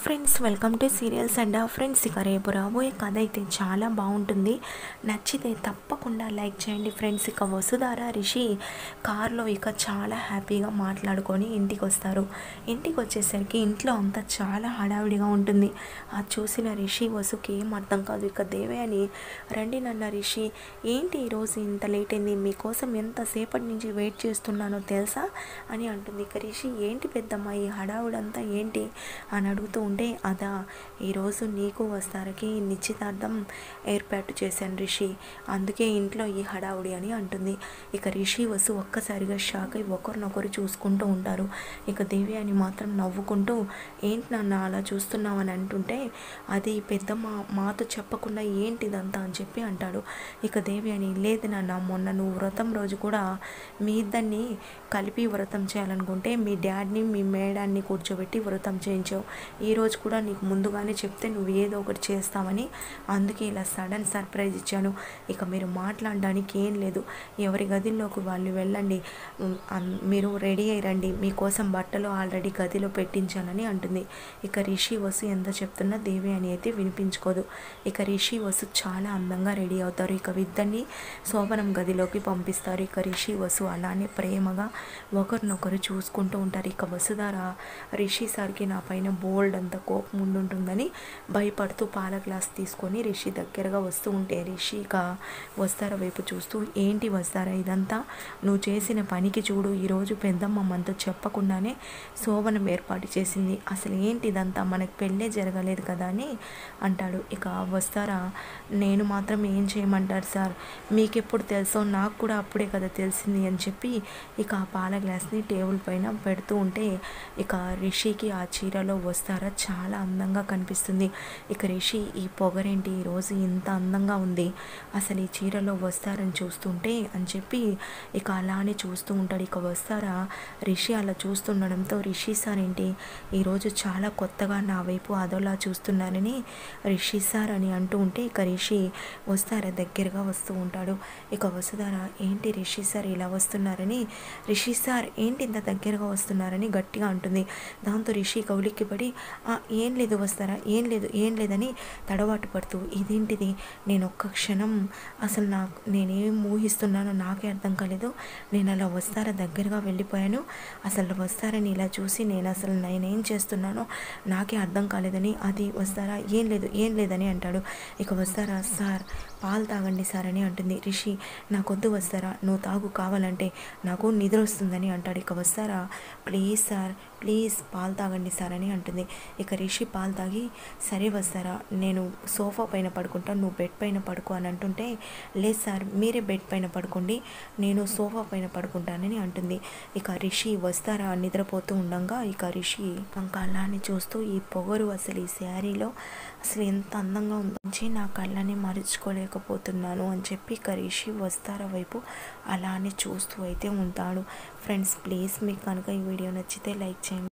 friends welcome to serials and friends ఇక రేపు రాబోయే కథ అయితే చాలా బాగుంటుంది నచ్చితే తప్పకుండా లైక్ చేయండి ఫ్రెండ్స్ ఇక వసుధార రిషి కార్లో ఇక చాలా హ్యాపీగా మాట్లాడుకొని ఇంటికి వస్తారు ఇంటికి వచ్చేసరికి ఇంట్లో అంతా చాలా హడావిడిగా ఉంటుంది అది చూసిన రిషి వసుకి ఏం అర్థం కాదు ఇక దేవే అని రండి నన్న రిషి ఏంటి ఈరోజు ఇంత లేట్ అయింది మీకోసం ఎంతసేపటి నుంచి వెయిట్ చేస్తున్నానో తెలుసా అని అంటుంది ఇక రిషి ఏంటి పెద్దమ్మ ఈ హడావుడంతా ఏంటి అని అడుగుతూ ఉంటే అదా ఈరోజు నీకు వస్తారకి నిశ్చితార్థం ఏర్పాటు చేశాను రిషి అందుకే ఇంట్లో ఈ హడావుడి అని అంటుంది ఇక రిషి వసు ఒక్కసారిగా షాక్ అయి ఒకరినొకరు చూసుకుంటూ ఉంటారు ఇక దేవి అని మాత్రం నవ్వుకుంటూ ఏంటి నాన్న అలా చూస్తున్నావని అంటుంటే అది పెద్దమ్మ మాతో చెప్పకుండా ఏంటిదంతా అని చెప్పి అంటాడు ఇక దేవి అని లేదు నాన్న మొన్న నువ్వు వ్రతం రోజు కూడా మీ ఇద్దరిని కలిపి వ్రతం చేయాలనుకుంటే మీ డాడ్ని మీ మేడాన్ని కూర్చోబెట్టి వ్రతం చేయించావు ఈరోజు కూడా నీకు ముందుగానే చెప్తే నువ్వు ఏదో ఒకటి చేస్తావని అందుకే ఇలా సడన్ సర్ప్రైజ్ ఇచ్చాను ఇక మీరు మాట్లాడడానికి ఏం లేదు ఎవరి గదిలోకి వాళ్ళు వెళ్ళండి ఉమ్, అన్- మీరు రెడీ అయ్యి రండి మీకోసం బట్టలు ఆల్రెడీ గదిలో పెట్టించానని అంటుంది ఇక రిషి వసు ఎంత చెప్తున్నా దేవి అని అయితే వినిపించుకోదు ఇక రిషి వసు చాలా అందంగా రెడీ అవుతారు ఇక ఇద్దరిని శోభనం గదిలోకి పంపిస్తారు ఇక రిషి వసు అలానే ప్రేమగా ఒకరినొకరు చూసుకుంటూ ఉంటారు ఇక వసుధార రిషి సార్కి నా పైన బోల్డ్ అంత కోపం ఉండుంటుందని భయపడుతూ పాల గ్లాస్ తీసుకొని రిషి దగ్గరగా వస్తూ ఉంటే రిషి ఇక వస్తార వైపు చూస్తూ ఏంటి వస్తారా ఇదంతా నువ్వు చేసిన పనికి చూడు ఈరోజు పెద్దమ్మ మనతో చెప్పకుండానే శోభనం ఏర్పాటు చేసింది అసలు ఏంటి ఇదంతా మనకు పెళ్ళే జరగలేదు కదా అని అంటాడు ఇక వస్తారా నేను మాత్రం ఏం చేయమంటారు సార్ మీకెప్పుడు తెలుసో నాకు కూడా అప్పుడే కదా తెలిసింది అని చెప్పి ఇక ఆ పాల గ్లాస్ని టేబుల్ పైన పెడుతూ ఉంటే ఇక రిషికి ఆ చీరలో వస్తారా చాలా అందంగా కనిపిస్తుంది ఇక రిషి ఈ పొగరేంటి ఈరోజు ఇంత అందంగా ఉంది అసలు ఈ చీరలో వస్తారని చూస్తుంటే అని చెప్పి ఇక అలానే చూస్తూ ఉంటాడు ఇక వస్తారా రిషి అలా చూస్తుండడంతో రిషి సార్ ఏంటి ఈరోజు చాలా కొత్తగా నా వైపు అదోలా చూస్తున్నారని రిషి సార్ అని అంటూ ఉంటే ఇక రిషి వస్తారా దగ్గరగా వస్తూ ఉంటాడు ఇక వసుధార ఏంటి రిషి సార్ ఇలా వస్తున్నారని రిషి సార్ ఏంటి ఇంత దగ్గరగా వస్తున్నారని గట్టిగా అంటుంది దాంతో రిషి కౌలిక్కి పడి "ఆ, ఏం లేదు వస్తారా ఏం లేదు ఏం లేదని తడబాటు పడుతూ ఇదేంటిది నేను ఒక్క క్షణం అసలు నాకు నేనేం ఊహిస్తున్నానో నాకే అర్థం కాలేదు నేను అలా వస్తారా దగ్గరగా వెళ్ళిపోయాను అసలు వస్తారని ఇలా చూసి నేను అసలు నేనేం చేస్తున్నానో నాకే అర్థం కాలేదని అది వస్తారా ఏం లేదు ఏం లేదని అంటాడు ఇక వస్తారా సార్ పాలు తాగండి సార్ అని అంటుంది రిషి నాకొద్దు వస్తారా నువ్వు తాగు కావాలంటే నాకు నిద్ర వస్తుందని అంటాడు ఇక వస్తారా ప్లీజ్ సార్ ప్లీజ్ పాలు తాగండి సార్ అని అంటుంది ఇక రిషి పాలు తాగి సరే వస్తారా నేను సోఫా పైన పడుకుంటా నువ్వు బెడ్ పైన పడుకో అని అంటుంటే లేదు సార్ మీరే బెడ్ పైన పడుకోండి నేను సోఫా పైన పడుకుంటానని అంటుంది ఇక రిషి వస్తారా నిద్రపోతూ ఉండగా ఇక రిషి ఇంకా అలానే చూస్తూ ఈ పొగరు అసలు ఈ శారీలో అసలు ఎంత అందంగా ఉందని నా కళ్ళని మరుచుకోలేకపోతున్నాను అని చెప్పి ఇక రిషి వస్తారా వైపు అలానే చూస్తూ అయితే ఉంటాడు ఫ్రెండ్స్ ప్లీజ్ మీకు కనుక ఈ వీడియో నచ్చితే లైక్ చేయండి